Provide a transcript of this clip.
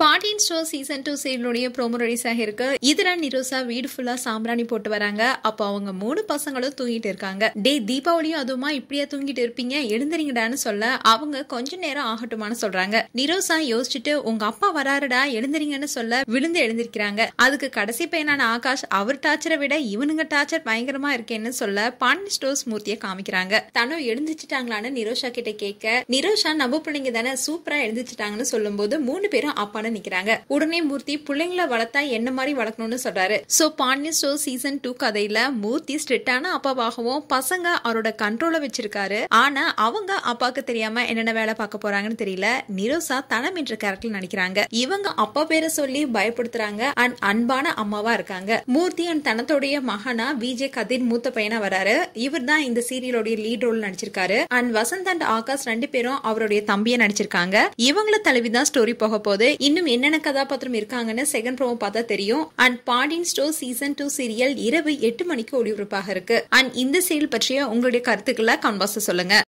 Pandian store season two சீரியலுடைய promo release ஆகிருக்கு இதுல நிரோசா வீடு ஃபுல்லா சாம்பிராணி போட்டு வராங்க அப்போ அவங்க மூணு பசங்களும் தூங்கிட்டு இருக்காங்க டே தீபாவளியும் அதுவுமா இப்படியா தூங்கிட்டு இருப்பீங்க எழுந்திரிங்கடான்னு சொல்ல அவங்க கொஞ்ச நேரம் ஆகட்டுமான்னு சொல்றாங்க நிரோசா யோசிச்சுட்டு உங்க அப்பா வராருடா எழுந்திரிங்கன்னு சொல்ல விழுந்து எழுந்திருக்கிறாங்க அதுக்கு கடைசி பையனான ஆகாஷ் அவர் டார்ச்சரை விட இவனுங்க டார்ச்சர் பயங்கரமா இருக்கேன்னு சொல்ல பாண்டியன் ஸ்டோர்ஸ் மூர்த்தியை காமிக்கிறாங்க தனு எழுந்திரிச்சிட்டாங்களான்னு நிரோஷா கிட்ட கேட்க நிரோஷா நம்ம பிள்ளைங்க தானே சூப்பரா எழுந்திரிச்சிட்டாங்கன்னு சொல்லும்போது மூணு பேரும் அப்பான்னு நிக்கிறாங்க உடனே மூர்த்தி பிள்ளைங்களை வளர்த்தா என்ன மாதிரி வளர்க்கணும்னு சொல்றாரு so Pandian store season two கதையில மூர்த்தி ஸ்ட்ரிக்டான அப்பாவாகவும் பசங்க அவரோட கண்ட்ரோல வச்சிருக்காரு ஆனா அவங்க அப்பாவுக்கு தெரியாம என்னென்ன வேலை பார்க்க போறாங்கன்னு தெரியல நிரோசா தனம் என்ற கேரக்டர் நடிக்கிறாங்க இவங்க அப்பா பேரை சொல்லி பயப்படுத்துறாங்க அண்ட் அன்பான அம்மாவா இருக்காங்க மூர்த்தி அண்ட் தனத்தோடைய மகனா விஜய் கதிர் மூத்த பையனா வராரு இவர் தான் இந்த சீரியலோடைய லீட் ரோல் நடிச்சிருக்காரு அண்ட் வசந்த் அண்ட் ஆகாஷ் ரெண்டு பேரும் அவருடைய தம்பியை நடிச்சிருக்காங்க இவங்கள தலைவிதான் ஸ்டோரி போக போகுது இன்னும் என்னென்ன கதாபாத்திரம் இருக்காங்கன்னு செகண்ட் ப்ரோமோ பார்த்தா தெரியும் and Pandian store season two serial இரவு எட்டு மணிக்கு ஒளிபரப்பாக இருக்கு அண்ட் இந்த சீரியல் பற்றிய உங்களுடைய கருத்துக்களை கான்பாஸ் சொல்லுங்க